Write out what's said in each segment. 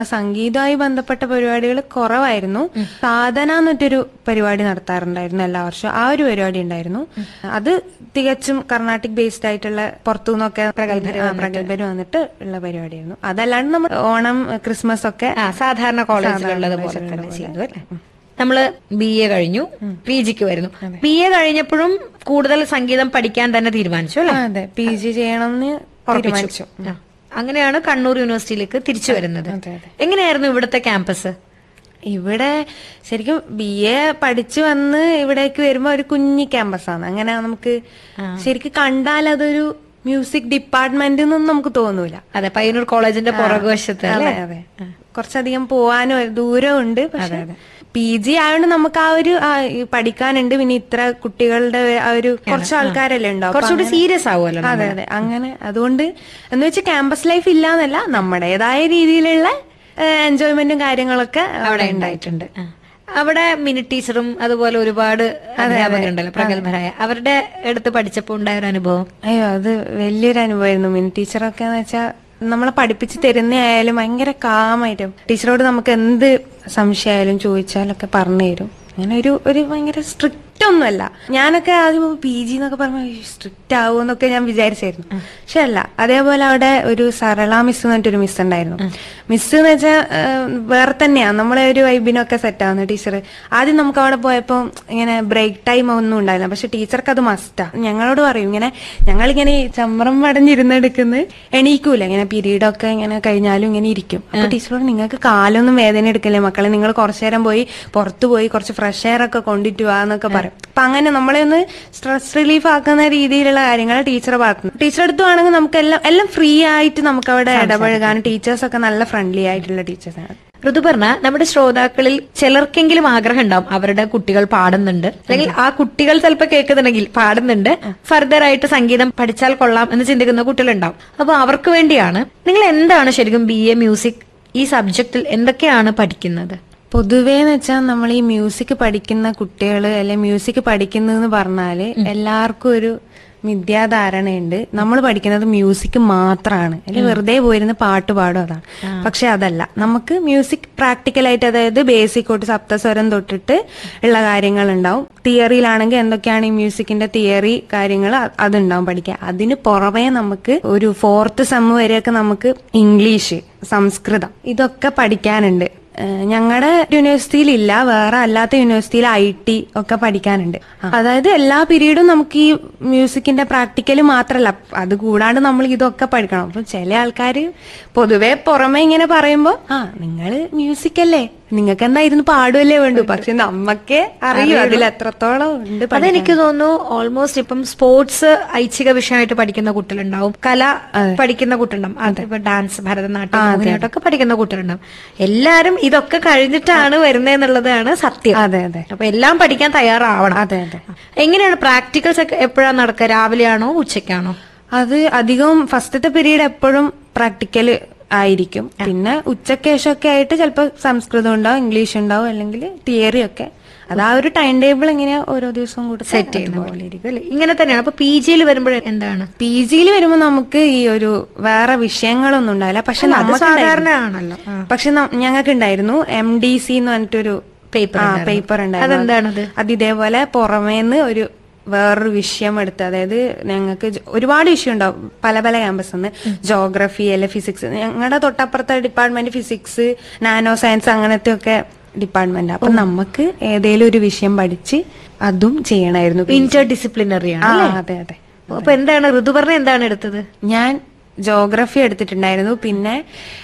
സംഗീതവുമായി ബന്ധപ്പെട്ട പരിപാടികൾ കുറവായിരുന്നു സാധന എന്നിട്ടൊരു പരിപാടി നടത്താറുണ്ടായിരുന്നു എല്ലാ വർഷവും ആ ഒരു പരിപാടി ഉണ്ടായിരുന്നു അത് തികച്ചും കർണാട്ടിക് ബേസ്ഡ് ആയിട്ടുള്ള പുറത്തുനിന്നൊക്കെ പ്രഗത്ഭര് വന്നിട്ട് ഉള്ള പരിപാടിയായിരുന്നു അതല്ലാണ്ട് നമ്മൾ ഓണം ക്രിസ്മസ് ഒക്കെ ആ സാധാരണ കോളേജിലുള്ളത് പോലെ തന്നെ ചെയ്തു അല്ലേ നമ്മള് ബി എ കഴിഞ്ഞു പി ജിക്ക് വരുന്നു ബി എ കഴിഞ്ഞപ്പോഴും കൂടുതൽ സംഗീതം പഠിക്കാൻ തന്നെ തീരുമാനിച്ചു അല്ലെ ആ, അതെ പി ജി ചെയ്യണമെന്ന് തീരുമാനിച്ചു ആ. അങ്ങനെയാണ് കണ്ണൂർ യൂണിവേഴ്സിറ്റിയിലേക്ക് തിരിച്ചു വരുന്നത് അതെ, അതെ. എങ്ങനെയായിരുന്നു ഇവിടുത്തെ ക്യാമ്പസ് ഇവിടെ ശരിക്കും ബി എ പഠിച്ചു വന്ന് ഇവിടേക്ക് വരുമ്പോ ഒരു കുഞ്ഞി ക്യാമ്പസാണ് അങ്ങനെ നമുക്ക് ശരിക്കും കണ്ടാൽ അതൊരു മ്യൂസിക് ഡിപ്പാർട്ട്മെന്റ് എന്നൊന്നും നമുക്ക് തോന്നൂല അതെ പയ്യന്നൂർ കോളേജിന്റെ പുറകുവശത്ത് അതെ അതെ കുറച്ചധികം പോവാനും ദൂരമുണ്ട് പക്ഷെ പി ജി ആയതുകൊണ്ട് നമുക്ക് ആ ഒരു ആ, ഈ പഠിക്കാനുണ്ട് പിന്നെ ഇത്ര കുട്ടികളുടെ ആ ഒരു കുറച്ച് ആൾക്കാരല്ലേ ഉണ്ടാവും അപ്പൊ കുറച്ചുകൂടി അങ്ങനെ- സീരിയസ് ആവുമല്ലോ അതെ അതെ അങ്ങനെ അതുകൊണ്ട് എന്ന് വെച്ചാൽ ക്യാമ്പസ് ലൈഫ് ഇല്ലാന്നല്ല നമ്മുടേതായ രീതിയിലുള്ള എൻജോയ്മെന്റും കാര്യങ്ങളൊക്കെ അവിടെ ഉണ്ടായിട്ടുണ്ട് ആ. അവിടെ മിനി ടീച്ചറും അതുപോലെ ഒരുപാട് അധ്യാപകരുണ്ടല്ലോ പ്രഗത്ഭരായ അവരുടെ അടുത്ത് പഠിച്ചപ്പോൾ ഉണ്ടായ ഒരു അനുഭവം അയ്യോ അത് വലിയൊരു അനുഭവമായിരുന്നു മിനി ടീച്ചറൊക്കെ എന്ന് വെച്ചാൽ നമ്മളെ പഠിപ്പിച്ച് തരുന്ന ആയാലും ഭയങ്കര കാമായിട്ട് ടീച്ചറോട് നമുക്ക് എന്ത് സംശയമായാലും ചോദിച്ചാലൊക്കെ പറഞ്ഞു തരും അങ്ങനെ ഒരു ഒരു ഭയങ്കര സ്ട്രിക്റ്റ് ഒന്നുമല്ല ഞാനൊക്കെ ആദ്യം പി ജി എന്നൊക്കെ പറയുമ്പോൾ സ്ട്രിക്റ്റ് ആവുമെന്നൊക്കെ ഞാൻ വിചാരിച്ചായിരുന്നു പക്ഷെ അല്ല അതേപോലെ അവിടെ ഒരു സരള മിസ് എന്ന് പറഞ്ഞിട്ടൊരു മിസ് ഉണ്ടായിരുന്നു മിസ് എന്ന് വെച്ചാൽ വേറെ തന്നെയാണ് നമ്മളെ ഒരു വൈബിനൊക്കെ സെറ്റ് ആവുന്നു ടീച്ചർ ആദ്യം നമുക്ക് അവിടെ പോയപ്പോൾ ഇങ്ങനെ ബ്രേക്ക് ടൈം ഒന്നും ഉണ്ടായില്ല പക്ഷെ ടീച്ചർക്ക് അത് മസ്റ്റാ ഞങ്ങളോട് പറയും ഇങ്ങനെ ഞങ്ങളിങ്ങനെ ഈ ചമ്രം പടഞ്ഞിരുന്നെടുക്കുന്ന എണീക്കൂല ഇങ്ങനെ പീരീഡ് ഒക്കെ ഇങ്ങനെ കഴിഞ്ഞാലും ഇങ്ങനെ ഇരിക്കും അപ്പൊ ടീച്ചറോട് നിങ്ങൾക്ക് കാലൊന്നും വേദന എടുക്കല്ലേ മക്കളെ നിങ്ങൾ കുറച്ചു നേരം പോയി പുറത്തു പോയി കുറച്ച് ഫ്രഷ് എയർ ഒക്കെ കൊണ്ടിട്ട് വാ എന്നൊക്കെ പറയും അപ്പൊ അങ്ങനെ നമ്മളെ ഒന്ന് സ്ട്രെസ് റിലീഫ് ആക്കുന്ന രീതിയിലുള്ള കാര്യങ്ങൾ ടീച്ചറെ ഭാഗത്തുനിന്ന് ടീച്ചറെ അടുത്ത് വേണമെങ്കിൽ നമുക്ക് എല്ലാം എല്ലാം ഫ്രീ ആയിട്ട് നമുക്ക് അവിടെ ഇടപഴകാനും ടീച്ചേഴ്സ് ഒക്കെ നല്ല ഫ്രണ്ട്ലി ആയിട്ടുള്ള ടീച്ചേഴ്സാണ് ഋതുപർണ നമ്മുടെ ശ്രോതാക്കളിൽ ചിലർക്കെങ്കിലും ആഗ്രഹം ഉണ്ടാവും അവരുടെ കുട്ടികൾ പാടുന്നുണ്ട് അല്ലെങ്കിൽ ആ കുട്ടികൾ ചിലപ്പോൾ കേൾക്കുന്നുണ്ടെങ്കിൽ പാടുന്നുണ്ട് ഫർദർ ആയിട്ട് സംഗീതം പഠിച്ചാൽ കൊള്ളാം എന്ന് ചിന്തിക്കുന്ന കുട്ടികളുണ്ടാവും അപ്പൊ അവർക്ക് വേണ്ടിയാണ് നിങ്ങൾ എന്താണ് ശരിക്കും ബി എ മ്യൂസിക് ഈ സബ്ജക്റ്റിൽ എന്തൊക്കെയാണ് പഠിക്കുന്നത് പൊതുവേ എന്ന് വെച്ചാൽ നമ്മൾ ഈ മ്യൂസിക് പഠിക്കുന്ന കുട്ടികൾ അല്ലെ മ്യൂസിക് പഠിക്കുന്നതെന്ന് പറഞ്ഞാല് എല്ലാവർക്കും ഒരു മിഥ്യാധാരണയുണ്ട് നമ്മൾ പഠിക്കുന്നത് മ്യൂസിക് മാത്രമാണ് അല്ലെ വെറുതെ പോയിരുന്ന് പാട്ട് പാടും അതാണ് പക്ഷെ അതല്ല നമുക്ക് മ്യൂസിക് പ്രാക്ടിക്കലായിട്ട് അതായത് ബേസിക് തൊട്ട് സപ്തസ്വരം തൊട്ടിട്ട് ഉള്ള കാര്യങ്ങൾ ഉണ്ടാവും തിയറിയിലാണെങ്കിൽ എന്തൊക്കെയാണ് ഈ മ്യൂസിക്കിന്റെ തിയറി കാര്യങ്ങൾ അ- അതുണ്ടാവും പഠിക്കാൻ അതിന് പുറമേ നമുക്ക് ഒരു ഫോർത്ത് സെം വരെയൊക്കെ നമുക്ക് ഇംഗ്ലീഷ് സംസ്കൃതം ഇതൊക്കെ പഠിക്കാനുണ്ട് ഞങ്ങളുടെ യൂണിവേഴ്സിറ്റിയിൽ ഇല്ല വേറെ അല്ലാത്ത യൂണിവേഴ്സിറ്റിയിൽ ഐ ടി ഒക്കെ പഠിക്കാനുണ്ട് അതായത് എല്ലാ പീരീഡും നമുക്ക് ഈ മ്യൂസിക്കിന്റെ പ്രാക്ടിക്കല് മാത്രമല്ല അത് കൂടാണ്ട് നമ്മൾ ഇതൊക്കെ പഠിക്കണം അപ്പൊ ചില ആൾക്കാര് പൊതുവെ പുറമെ ഇങ്ങനെ പറയുമ്പോ ആ നിങ്ങള് മ്യൂസിക് അല്ലേ നിങ്ങൾക്ക് എന്തായിരുന്നു പാടുമല്ലേ വേണ്ടു പക്ഷെ നമ്മക്കേ അറിയൂ അതിൽ എത്രത്തോളം ഉണ്ട് പഠിക്കാൻ. അതെനിക്ക് തോന്നുന്നു ഓൾമോസ്റ്റ് ഇപ്പം സ്പോർട്സ് ഐച്ഛിക വിഷയമായിട്ട് പഠിക്കുന്ന കുട്ടികളുണ്ടാവും കല പഠിക്കുന്ന കുട്ടികളുണ്ടാവും അതിപ്പോ ഡാൻസ് ഭരതനാട്യം മോഹിനിയാട്ടമൊക്കെ പഠിക്കുന്ന കുട്ടികളുണ്ടാവും എല്ലാരും ഇതൊക്കെ കഴിഞ്ഞിട്ടാണ് വരുന്നതെന്നുള്ളതാണ് സത്യം അതെ അതെ അപ്പൊ എല്ലാം പഠിക്കാൻ തയ്യാറാവണം അതെ അതെ എങ്ങനെയാണ് പ്രാക്ടിക്കൽസ് ഒക്കെ എപ്പോഴാണ് നടക്കുക രാവിലെയാണോ ഉച്ചയ്ക്കാണോ അത് അധികവും ഫസ്റ്റത്തെ പീരീഡ് എപ്പോഴും പ്രാക്ടിക്കൽ ആയിരിക്കും പിന്നെ ഉച്ചക്കേശമൊക്കെ ആയിട്ട് ചിലപ്പോൾ സംസ്കൃതം ഉണ്ടാവും ഇംഗ്ലീഷ് ഉണ്ടാവും അല്ലെങ്കിൽ തിയറി ഒക്കെ അത് ആ ഒരു ടൈം ടേബിൾ എങ്ങനെയാ ഓരോ ദിവസവും കൂടെ സെറ്റ് ചെയ്യുന്ന പോലെ ഇരിക്കും അല്ലേ ഇങ്ങനെ തന്നെയാണ് അപ്പൊ പി ജിയിൽ വരുമ്പോൾ എന്താണ് പി ജിയിൽ വരുമ്പോൾ നമുക്ക് ഈ ഒരു വേറെ വിഷയങ്ങളൊന്നും ഉണ്ടാവില്ല പക്ഷെ അത് നമുക്ക് സാധാരണയാണല്ലോ ആ. പക്ഷെ ഞങ്ങൾക്ക് ഉണ്ടായിരുന്നു എം ഡി സി എന്ന് പറഞ്ഞിട്ടൊരു Paper പേപ്പർ ഉണ്ടായിരുന്നു അതെന്താണത് അത് ഇതേപോലെ പുറമേന്ന് ഒരു വേറൊരു വിഷയം എടുത്ത് അതായത് ഞങ്ങൾക്ക് ജ- ഒരുപാട് വിഷയം ഉണ്ടാവും പല പല ക്യാമ്പസിൽ നിന്ന് ജോഗ്രഫി അല്ലെ ഫിസിക്സ് ഞങ്ങളുടെ തൊട്ടപ്പുറത്തെ ഡിപ്പാർട്ട്മെന്റ് ഫിസിക്സ് നാനോ സയൻസ് അങ്ങനത്തെ ഒക്കെ ഡിപ്പാർട്ട്മെന്റ് അപ്പൊ നമുക്ക് ഏതേലും ഒരു വിഷയം പഠിച്ച് അതും ചെയ്യണമായിരുന്നു ഇന്റർ ഡിസിപ്ലിനറി ആ, ആണ് അതെ അതെ അപ്പൊ എന്താണ് ഋതുപർണ എന്താണ് എടുത്തത് ഞാൻ ജോഗ്രഫി എടുത്തിട്ടുണ്ടായിരുന്നു പിന്നെ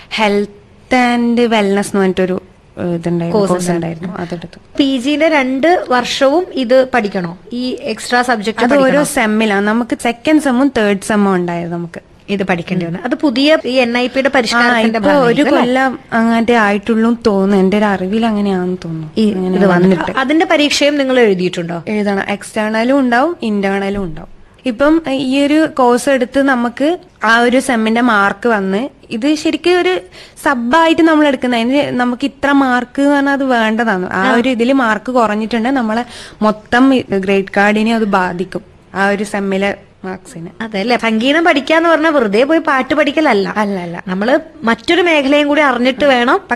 ഹെൽത്ത് ആൻഡ് വെൽനസ് എന്ന് പറഞ്ഞിട്ടൊരു ഏഹ്, ഇതുണ്ടായിരുന്നു കോഴ്സ് ഉണ്ടായിരുന്നു അതെടുത്തു പി ജിയിലെ രണ്ട് വർഷവും ഇത് പഠിക്കണോ ഈ എക്സ്ട്രാ സബ്ജക്ട് അത് ഓരോ സെമ്മിലാണ് നമുക്ക് സെക്കൻഡ് സെമ്മും തേർഡ് സെമ്മും ഉണ്ടായിരുന്നു നമുക്ക് ഇത് പഠിക്കേണ്ടി വന്നു അത് പുതിയ ഈ എൻ ഐ പിയുടെ ആ പരിഷ്കാരത്തിന്റെ ഇപ്പൊ ഒരു ഭാഗമായിരിക്കും അല്ലേ? കൊല്ലം അങ്ങനത്തെ ആയിട്ടുള്ളൂ തോന്നുന്നു എന്റെ ഒരു അറിവിൽ അങ്ങനെയാണെന്ന് തോന്നുന്നു ഈ അങ്ങനെ ഇത് വന്നിട്ട് വന്നിട്ട് അതിന്റെ പരീക്ഷയും നിങ്ങൾ എഴുതിയിട്ടുണ്ടോ എഴുതണം എക്സ്റ്റേണലും ഉണ്ടാവും ഇന്റേണലും ഉണ്ടാവും ഇപ്പം ഈ ഒരു കോഴ്സ് എടുത്ത് നമുക്ക് ആ ഒരു സെമ്മിന്റെ മാർക്ക് വന്ന് ഇത് ശരിക്കും ഒരു സബായിട്ട് നമ്മൾ എടുക്കുന്ന അതിന് നമുക്ക് ഇത്ര മാർക്ക് എന്ന് പറഞ്ഞാൽ അത് വേണ്ടതാണ് ആ ഒരു ഇതിൽ മാർക്ക് കുറഞ്ഞിട്ടുണ്ടെങ്കിൽ നമ്മളെ മൊത്തം ഗ്രേഡ് കാർഡിനെ അത് ബാധിക്കും ആ ഒരു സെമ്മിലെ മാർക്സിന് അതെ അല്ലെ സംഗീതം പഠിക്കാന്ന് പറഞ്ഞാൽ വെറുതെ പോയി പാട്ട് പഠിക്കലല്ല അല്ല അല്ല നമ്മള് മറ്റൊരു മേഖലയും കൂടി അറിഞ്ഞിട്ട് വേണം